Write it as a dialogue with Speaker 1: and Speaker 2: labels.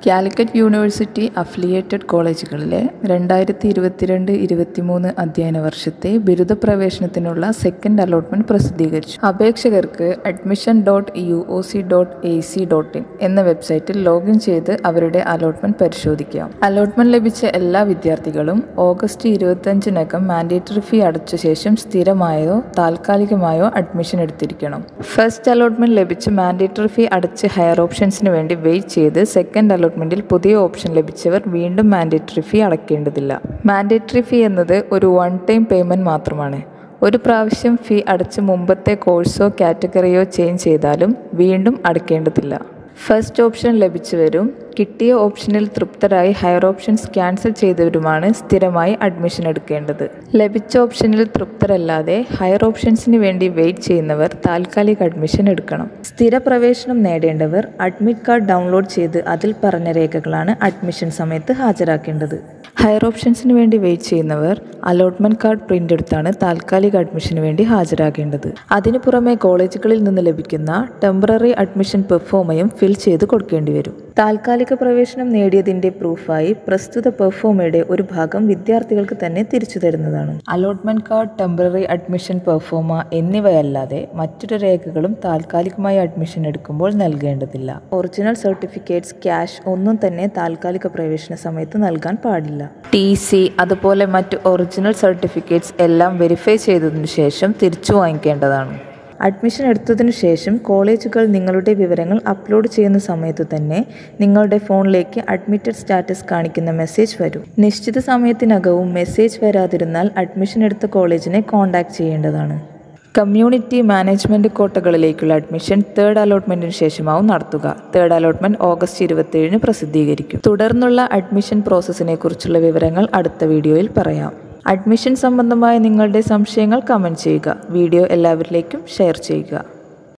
Speaker 1: Calicut university affiliated കോളേജുകളിലെ രണ്ടായിരത്തി ഇരുപത്തിരണ്ട് ഇരുപത്തിമൂന്ന് അധ്യയന വർഷത്തെ ബിരുദ പ്രവേശനത്തിനുള്ള സെക്കൻഡ് അലോട്ട്മെന്റ് പ്രസിദ്ധീകരിച്ചു അപേക്ഷകർക്ക് admission dot U O C dot A C dot in എന്ന വെബ്സൈറ്റിൽ ലോഗിൻ ചെയ്ത് അവരുടെ അലോട്ട്മെന്റ് പരിശോധിക്കാം അലോട്ട്മെന്റ് ലഭിച്ച എല്ലാ വിദ്യാർത്ഥികളും ഓഗസ്റ്റ് ഇരുപത്തഞ്ചിനകം മാൻഡേറ്ററി ഫീ അടച്ച ശേഷം സ്ഥിരമായോ താൽക്കാലികമായോ അഡ്മിഷൻ എടുത്തിരിക്കണം ഫസ്റ്റ് അലോട്ട്മെന്റ് ലഭിച്ച് മാൻഡേറ്ററി ഫീ അടച്ച് ഹയർ ഓപ്ഷൻസിന് വേണ്ടി വെയിറ്റ് ചെയ്ത് സെക്കൻഡ് അലോട്ട്മെന്റിൽ പുതിയ ഓപ്ഷൻ ലഭിച്ചവർ വീണ്ടും മാൻഡേറ്ററി ഫീ അടയ്ക്കേണ്ടതില്ല മാൻഡേറ്ററി ഫീ എന്നത് ഒരു വൺ ടൈം പേയ്മെന്റ് മാത്രമാണ് ഒരു പ്രാവശ്യം ഫീ അടച്ച് മുമ്പത്തെ കോഴ്സോ കാറ്റഗറിയോ ചേഞ്ച് ചെയ്താലും വീണ്ടും അടയ്ക്കേണ്ടതില്ല ഫസ്റ്റ് ഓപ്ഷൻ ലഭിച്ചവരും കിട്ടിയ ഓപ്ഷനിൽ തൃപ്തരായി ഹയർ ഓപ്ഷൻസ് ക്യാൻസൽ ചെയ്തവരുമാണ് സ്ഥിരമായി അഡ്മിഷൻ എടുക്കേണ്ടത് ലഭിച്ച ഓപ്ഷനിൽ തൃപ്തരല്ലാതെ ഹയർ ഓപ്ഷൻസിന് വേണ്ടി വെയിറ്റ് ചെയ്യുന്നവർ താൽക്കാലിക അഡ്മിഷൻ എടുക്കണം സ്ഥിര പ്രവേശനം നേടേണ്ടവർ അഡ്മിറ്റ് കാർഡ് ഡൗൺലോഡ് ചെയ്ത് അതിൽ പറഞ്ഞ രേഖകളാണ് അഡ്മിഷൻ സമയത്ത് ഹാജരാക്കേണ്ടത് ഹയർ ഓപ്ഷൻസിന് വേണ്ടി വെയിറ്റ് ചെയ്യുന്നവർ അലോട്ട്മെന്റ് കാർഡ് പ്രിന്റ് എടുത്താണ് താൽക്കാലിക അഡ്മിഷന് വേണ്ടി ഹാജരാകേണ്ടത് അതിനു പുറമെ കോളേജുകളിൽ നിന്ന് ലഭിക്കുന്ന ടെമ്പററി അഡ്മിഷൻ പെർഫോമയും ഫിൽ ചെയ്ത് കൊടുക്കേണ്ടി വരും താൽക്കാലിക പ്രവേശനം നേടിയതിന്റെ പ്രൂഫായി പ്രസ്തുത പെർഫോമയുടെ ഒരു ഭാഗം വിദ്യാർത്ഥികൾക്ക് തന്നെ തിരിച്ചു തരുന്നതാണ് allotment card temporary admission proforma എന്നിവയല്ലാതെ മറ്റൊരു രേഖകളും താൽക്കാലികമായി അഡ്മിഷൻ എടുക്കുമ്പോൾ നൽകേണ്ടതില്ല ഒറിജിനൽ സർട്ടിഫിക്കറ്റ്സ് ക്യാഷ് ഒന്നും തന്നെ താൽക്കാലിക പ്രവേശന സമയത്ത് നൽകാൻ പാടില്ല ടി സി അതുപോലെ മറ്റ് ഒറിജിനൽ സർട്ടിഫിക്കറ്റ്സ് എല്ലാം വെരിഫൈ ചെയ്തതിനു ശേഷം തിരിച്ചു വാങ്ങിക്കേണ്ടതാണ് അഡ്മിഷൻ എടുത്തതിനു ശേഷം കോളേജുകൾ നിങ്ങളുടെ വിവരങ്ങൾ അപ്ലോഡ് ചെയ്യുന്ന സമയത്ത് തന്നെ നിങ്ങളുടെ ഫോണിലേക്ക് അഡ്മിറ്റഡ് സ്റ്റാറ്റസ് കാണിക്കുന്ന മെസ്സേജ് വരും നിശ്ചിത സമയത്തിനകവും മെസ്സേജ് വരാതിരുന്നാൽ അഡ്മിഷൻ എടുത്ത കോളേജിനെ കോൺടാക്ട് ചെയ്യേണ്ടതാണ് കമ്മ്യൂണിറ്റി മാനേജ്മെന്റ് കോട്ടകളിലേക്കുള്ള അഡ്മിഷൻ തേർഡ് അലോട്ട്മെന്റിന് ശേഷമാവും നടത്തുക തേർഡ് അലോട്ട്മെന്റ് ഓഗസ്റ്റ് ഇരുപത്തിയേഴിന് പ്രസിദ്ധീകരിക്കും തുടർന്നുള്ള അഡ്മിഷൻ പ്രോസസ്സിനെ കുറിച്ചുള്ള വിവരങ്ങൾ അടുത്ത വീഡിയോയിൽ പറയാം അഡ്മിഷൻ സംബന്ധമായ നിങ്ങളുടെ സംശയങ്ങൾ കമൻറ്റ് ചെയ്യുക വീഡിയോ എല്ലാവരിലേക്കും ഷെയർ ചെയ്യുക